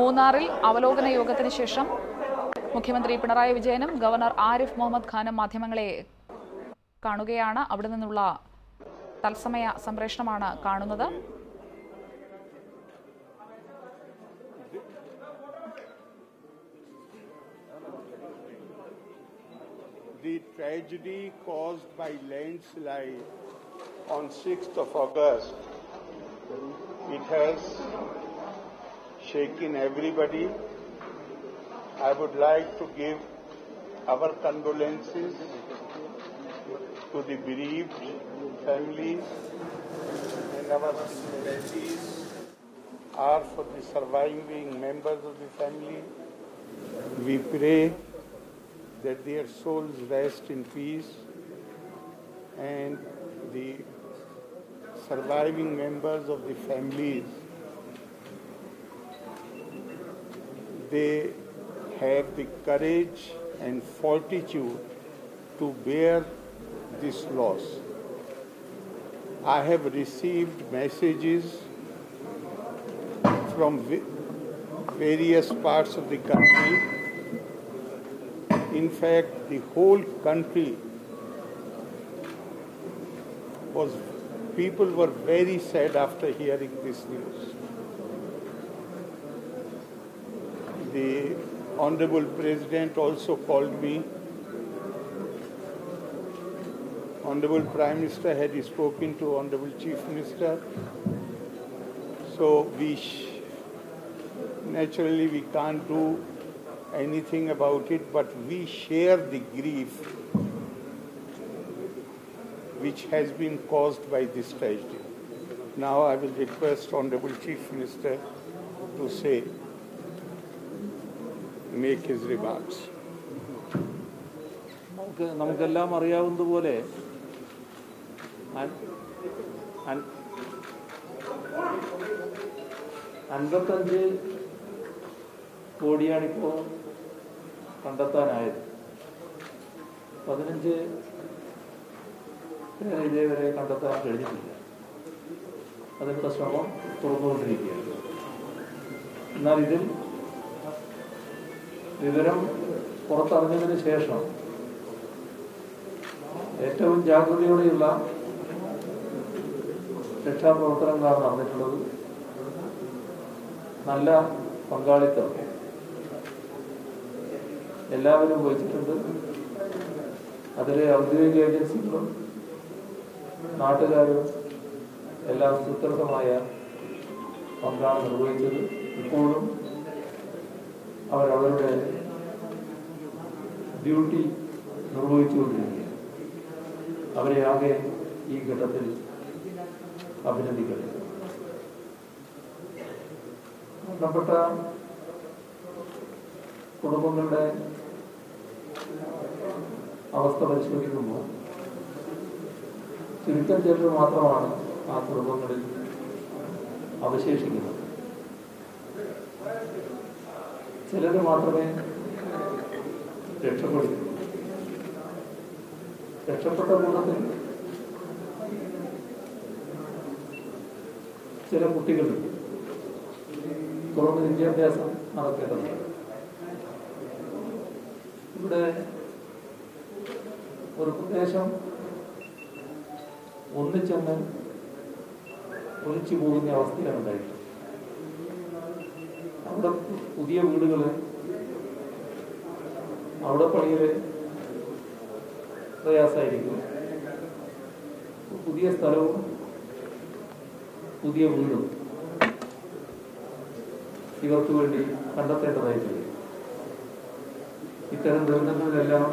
മൂന്നാറിൽ അവലോകന യോഗത്തിന് ശേഷം മുഖ്യമന്ത്രി പിണറായി വിജയനും ഗവർണർ ആരിഫ് മുഹമ്മദ് ഖാനും മാധ്യമങ്ങളെ കാണുകയാണ് അവിടെ നിന്നുള്ള തത്സമയ സംപ്രേഷണമാണ് കാണുന്നത് the tragedy caused by landslide on 6th of August. It has shaken everybody. I would like to give our condolences to the bereaved families and our sympathies are for the surviving members of the family. We pray that their souls rest in peace and the surviving members of the families they have the courage and fortitude to bear this loss. I have received messages from va- various parts of the country in fact, the whole country was, people were very sad after hearing this news. The Honorable President also called me. Honorable Prime Minister had spoken to Honorable Chief Minister. So we, sh- naturally we can't do anything about it, but we share the grief which has been caused by this tragedy. Now I will request Honorable Chief Minister to say, make his remarks. നമുക്ക് നമുക്കെല്ലാം അറിയാവുന്നതുപോലെ അൻ- അൻ- അൻപത്തഞ്ച് കോടിയാണിപ്പോൾ കണ്ടെത്താനായത് പതിനഞ്ച് പേരെ ഇതേവരെ കണ്ടെത്താൻ കഴിഞ്ഞിട്ടില്ല അതിനുള്ള ശ്രമം തുറന്നുകൊണ്ടിരിക്കുകയാണ് എന്നാൽ ഇതിൽ വിവരം പുറത്തറിഞ്ഞതിന് ശേഷം ഏറ്റവും ജാഗ്രതയോടെയുള്ള രക്ഷാപ്രവർത്തനങ്ങളാണ് നടന്നിട്ടുള്ളത് നല്ല പങ്കാളിത്തം എല്ലാവരും വഹിച്ചിട്ടുണ്ട് അതിലെ ഔദ്യോഗിക ഏജൻസികളും നാട്ടുകാരും എല്ലാം സുദൃഢമായ പങ്കാണ് നിർവഹിച്ചത് ഇപ്പോഴും അവരവരുടെ ഡ്യൂട്ടി നിർവഹിച്ചുകൊണ്ടിരിക്കുകയാണ് അവരെ ആകെ ഈ ഘട്ടത്തിൽ അഭിനന്ദിക്കട്ടെ ബന്ധപ്പെട്ട കുടുംബങ്ങളുടെ അവസ്ഥ പരിശോധിക്കുമ്പോൾ ചുരുക്കം ചിലർ മാത്രമാണ് ആ കുടുംബങ്ങളിൽ അവശേഷിക്കുന്നത് ചിലർ മാത്രമേ രക്ഷപ്പെടുകയുള്ളൂ രക്ഷപ്പെട്ട കൂട്ടത്തിൽ ചില കുട്ടികളുണ്ട് തുറന്ന് വിദ്യാഭ്യാസം നടക്കേണ്ടതുണ്ട് ഇവിടെ ഒരു പ്രദേശം ഒന്നിച്ചെന്ന് ഒലിച്ചു പോകുന്ന അവസ്ഥയാണ് ഉണ്ടായിട്ടുള്ളത് അവിടെ പുതിയ വീടുകള് അവിടെ പണിയില് പ്രയാസമായിരിക്കും പുതിയ സ്ഥലവും പുതിയ വീടും ഇവർക്ക് വേണ്ടി കണ്ടെത്തേണ്ടതായിട്ടുണ്ട് ഇത്തരം ദുരന്തങ്ങളിലെല്ലാം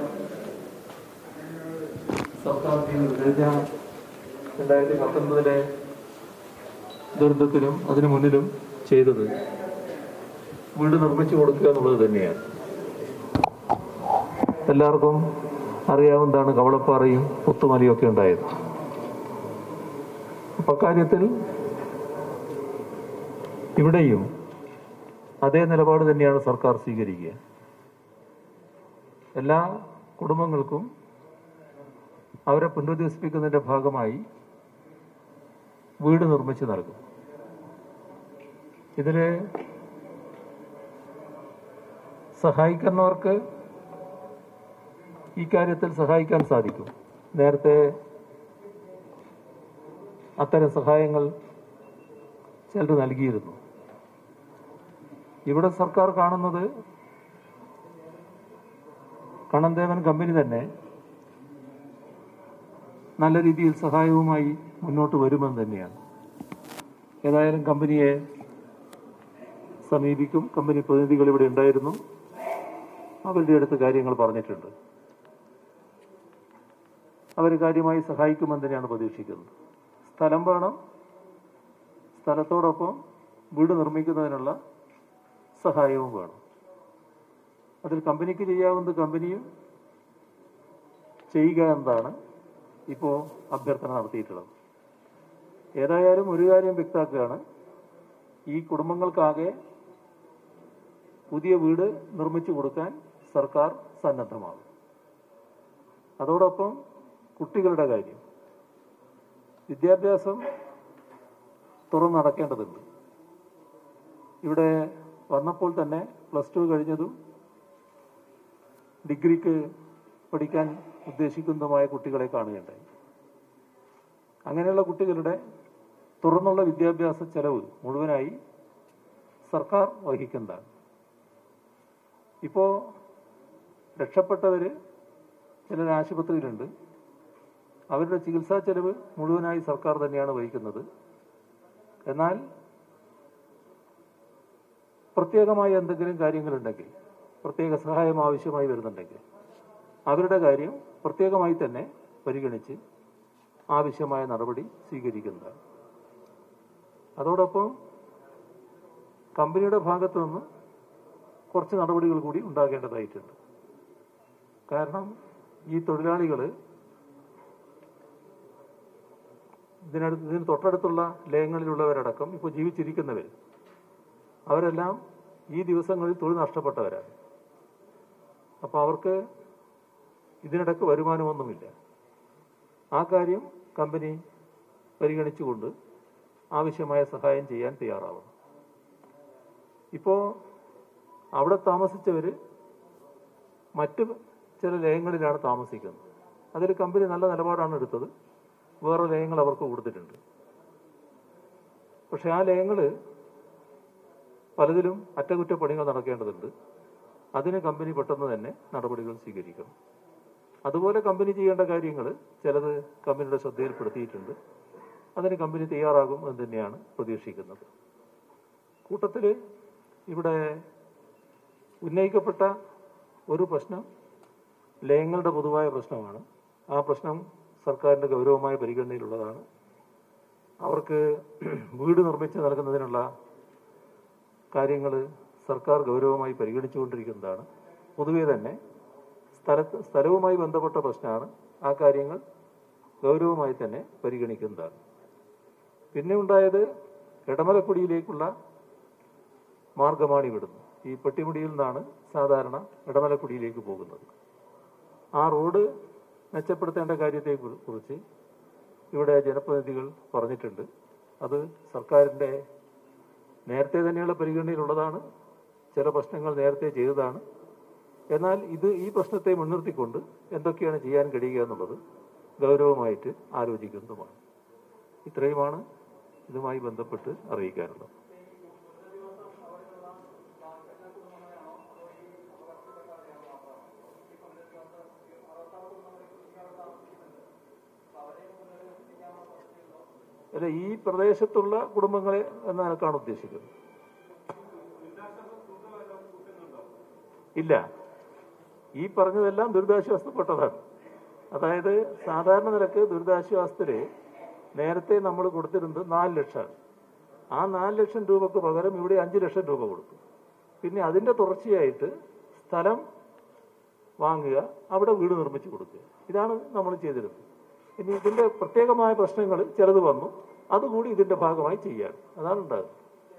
സർക്കാർ കഴിഞ്ഞ രണ്ടായിരത്തി പത്തൊൻപതിലെ ദുരന്തത്തിലും അതിനു മുന്നിലും ചെയ്തത് വീട് നിർമ്മിച്ചു കൊടുക്കുക എന്നുള്ളത് തന്നെയാണ് എല്ലാവർക്കും അറിയാവുന്നതാണ് കവളപ്പാറയും പുത്തുമലയും ഒക്കെ ഉണ്ടായത് അപ്പൊ അക്കാര്യത്തിൽ ഇവിടെയും അതേ നിലപാട് തന്നെയാണ് സർക്കാർ സ്വീകരിക്കുക എല്ലാ കുടുംബങ്ങൾക്കും അവരെ പുനരധിവസിപ്പിക്കുന്നതിന്റെ ഭാഗമായി വീട് നിർമ്മിച്ചു നൽകും ഇതിന് സഹായിക്കുന്നവർക്ക് ഈ കാര്യത്തിൽ സഹായിക്കാൻ സാധിക്കും നേരത്തെ അത്തരം സഹായങ്ങൾ ചിലർ നൽകിയിരുന്നു ഇവിടെ സർക്കാർ കാണുന്നത് കണ്ണൻദേവൻ കമ്പനി തന്നെ നല്ല രീതിയിൽ സഹായവുമായി മുന്നോട്ട് വരുമെന്ന് തന്നെയാണ് ഏതായാലും കമ്പനിയെ സമീപിക്കും കമ്പനി പ്രതിനിധികൾ ഇവിടെ ഉണ്ടായിരുന്നു അവരുടെ അടുത്ത് കാര്യങ്ങൾ പറഞ്ഞിട്ടുണ്ട് അവർ കാര്യമായി സഹായിക്കുമെന്ന് തന്നെയാണ് പ്രതീക്ഷിക്കുന്നത് സ്ഥലം വേണം സ്ഥലത്തോടൊപ്പം വീട് നിർമ്മിക്കുന്നതിനുള്ള സഹായവും വേണം അതിൽ കമ്പനിക്ക് ചെയ്യാവുന്നത് കമ്പനിയും ചെയ്യുക എന്നതാണ് ഇപ്പോൾ അഭ്യർത്ഥന നടത്തിയിട്ടുള്ളത് ഏതായാലും ഒരു കാര്യം വ്യക്തമാക്കുകയാണ് ഈ കുടുംബങ്ങൾക്കാകെ പുതിയ വീട് നിർമ്മിച്ചു കൊടുക്കാൻ സർക്കാർ സന്നദ്ധമാകും അതോടൊപ്പം കുട്ടികളുടെ കാര്യം വിദ്യാഭ്യാസം തുറന്നു നടക്കേണ്ടതുണ്ട് ഇവിടെ വന്നപ്പോൾ തന്നെ പ്ലസ് ടു കഴിഞ്ഞതും ഡിഗ്രിക്ക് പഠിക്കാൻ ഉദ്ദേശിക്കുന്നതുമായ കുട്ടികളെ കാണുകയുണ്ടായി അങ്ങനെയുള്ള കുട്ടികളുടെ തുറന്നുള്ള വിദ്യാഭ്യാസ ചെലവ് മുഴുവനായി സർക്കാർ വഹിക്കുന്നതാണ് ഇപ്പോൾ രക്ഷപ്പെട്ടവർ ചിലർ ആശുപത്രിയിലുണ്ട് അവരുടെ ചികിത്സാ ചെലവ് മുഴുവനായി സർക്കാർ തന്നെയാണ് വഹിക്കുന്നത് എന്നാൽ പ്രത്യേകമായ എന്തെങ്കിലും കാര്യങ്ങളുണ്ടെങ്കിൽ പ്രത്യേക സഹായം ആവശ്യമായി വരുന്നുണ്ടെങ്കിൽ അവരുടെ കാര്യം പ്രത്യേകമായി തന്നെ പരിഗണിച്ച് ആവശ്യമായ നടപടി സ്വീകരിക്കുന്നതാണ് അതോടൊപ്പം കമ്പനിയുടെ ഭാഗത്തു നിന്ന് കുറച്ച് നടപടികൾ കൂടി ഉണ്ടാകേണ്ടതായിട്ടുണ്ട് കാരണം ഈ തൊഴിലാളികൾ ഇതിനടുത്ത് ഇതിന് തൊട്ടടുത്തുള്ള ലയങ്ങളിലുള്ളവരടക്കം ഇപ്പോൾ ജീവിച്ചിരിക്കുന്നവർ അവരെല്ലാം ഈ ദിവസങ്ങളിൽ തൊഴിൽ നഷ്ടപ്പെട്ടവരാണ് അപ്പോൾ അവർക്ക് ഇതിനിടക്ക് വരുമാനമൊന്നുമില്ല ആ കാര്യം കമ്പനി പരിഗണിച്ചുകൊണ്ട് ആവശ്യമായ സഹായം ചെയ്യാൻ തയ്യാറാവണം ഇപ്പോൾ അവിടെ താമസിച്ചവർ മറ്റ് ചില ലയങ്ങളിലാണ് താമസിക്കുന്നത് അതിൽ കമ്പനി നല്ല നിലപാടാണ് എടുത്തത് വേറെ ലയങ്ങൾ അവർക്ക് കൊടുത്തിട്ടുണ്ട് പക്ഷെ ആ ലയങ്ങൾ പലതിലും അറ്റകുറ്റപ്പണികൾ നടക്കേണ്ടതുണ്ട് അതിന് കമ്പനി പെട്ടെന്ന് തന്നെ നടപടികൾ സ്വീകരിക്കണം അതുപോലെ കമ്പനി ചെയ്യേണ്ട കാര്യങ്ങൾ ചിലത് കമ്പനിയുടെ ശ്രദ്ധയിൽപ്പെടുത്തിയിട്ടുണ്ട് അതിന് കമ്പനി തയ്യാറാകും എന്ന് തന്നെയാണ് പ്രതീക്ഷിക്കുന്നത് കൂട്ടത്തിൽ ഇവിടെ ഉന്നയിക്കപ്പെട്ട ഒരു പ്രശ്നം ലയങ്ങളുടെ പൊതുവായ പ്രശ്നമാണ് ആ പ്രശ്നം സർക്കാരിൻ്റെ ഗൗരവമായ പരിഗണനയിലുള്ളതാണ് അവർക്ക് വീട് നിർമ്മിച്ച് നൽകുന്നതിനുള്ള കാര്യങ്ങൾ സർക്കാർ ഗൗരവമായി പരിഗണിച്ചുകൊണ്ടിരിക്കുന്നതാണ് പൊതുവെ തന്നെ സ്ഥലത്ത് സ്ഥലവുമായി ബന്ധപ്പെട്ട പ്രശ്നമാണ് ആ കാര്യങ്ങൾ ഗൗരവമായി തന്നെ പരിഗണിക്കുന്നതാണ് പിന്നെ ഉണ്ടായത് ഇടമലക്കുടിയിലേക്കുള്ള മാർഗമാണ് ഇവിടുന്ന് ഈ പെട്ടിമുടിയിൽ നിന്നാണ് സാധാരണ ഇടമലക്കുടിയിലേക്ക് പോകുന്നത് ആ റോഡ് മെച്ചപ്പെടുത്തേണ്ട കാര്യത്തെ കുറി- കുറിച്ച് ഇവിടെ ജനപ്രതിനിധികൾ പറഞ്ഞിട്ടുണ്ട് അത് സർക്കാരിൻ്റെ നേരത്തെ തന്നെയുള്ള പരിഗണനയിലുള്ളതാണ് ചില പ്രശ്നങ്ങൾ നേരത്തെ ചെയ്തതാണ് എന്നാൽ ഇത് ഈ പ്രശ്നത്തെ മുൻനിർത്തിക്കൊണ്ട് എന്തൊക്കെയാണ് ചെയ്യാൻ കഴിയുക എന്നുള്ളത് ഗൗരവമായിട്ട് ആലോചിക്കുന്നതുമാണ് ഇത്രയുമാണ് ഇതുമായി ബന്ധപ്പെട്ട് അറിയിക്കാനുള്ളത് അല്ല ഈ പ്രദേശത്തുള്ള കുടുംബങ്ങളെ എന്ന നിലക്കാണ് ഉദ്ദേശിക്കുന്നത് ഇല്ല ഈ പറഞ്ഞതെല്ലാം ദുരിതാശ്വാസപ്പെട്ടതാണ് അതായത് സാധാരണ നിരക്ക് ദുരിതാശ്വാസത്തില് നേരത്തെ നമ്മൾ കൊടുത്തിരുന്നത് നാല് ലക്ഷമാണ് ആ നാല് ലക്ഷം രൂപക്ക് പകരം ഇവിടെ അഞ്ച് ലക്ഷം രൂപ കൊടുക്കും പിന്നെ അതിന്റെ തുടർച്ചയായിട്ട് സ്ഥലം വാങ്ങുക അവിടെ വീട് നിർമ്മിച്ചു കൊടുക്കുക ഇതാണ് നമ്മൾ ചെയ്തിരുന്നത് ഇനി ഇതിന്റെ പ്രത്യേകമായ പ്രശ്നങ്ങൾ ചിലത് വന്നു അതുകൂടി ഇതിന്റെ ഭാഗമായി ചെയ്യാൻ അതാണ് ഉണ്ടാകുന്നത്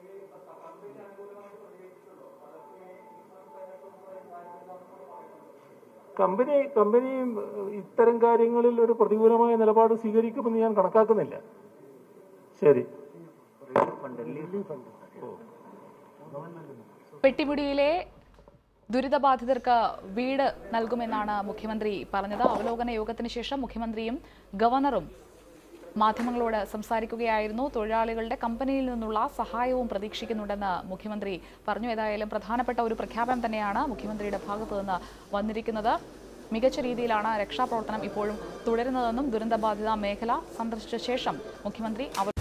കമ്പനി കമ്പനി ഇത്തരം കാര്യങ്ങളിൽ ഒരു പ്രതികൂലമായ നിലപാട് സ്വീകരിക്കുമെന്ന് ഞാൻ കണക്കാക്കുന്നില്ല ശരി പെട്ടിമുടിയിലെ ദുരിതബാധിതർക്ക് വീട് നൽകുമെന്നാണ് മുഖ്യമന്ത്രി പറഞ്ഞത് അവലോകന യോഗത്തിന് ശേഷം മുഖ്യമന്ത്രിയും ഗവർണറും മാധ്യമങ്ങളോട് സംസാരിക്കുകയായിരുന്നു തൊഴിലാളികളുടെ കമ്പനിയിൽ നിന്നുള്ള സഹായവും പ്രതീക്ഷിക്കുന്നുണ്ടെന്ന് മുഖ്യമന്ത്രി പറഞ്ഞു ഏതായാലും പ്രധാനപ്പെട്ട ഒരു പ്രഖ്യാപനം തന്നെയാണ് മുഖ്യമന്ത്രിയുടെ ഭാഗത്തു നിന്ന് വന്നിരിക്കുന്നത് മികച്ച രീതിയിലാണ് രക്ഷാപ്രവർത്തനം ഇപ്പോഴും തുടരുന്നതെന്നും ദുരന്തബാധിത മേഖല സന്ദർശിച്ച ശേഷം മുഖ്യമന്ത്രി അവ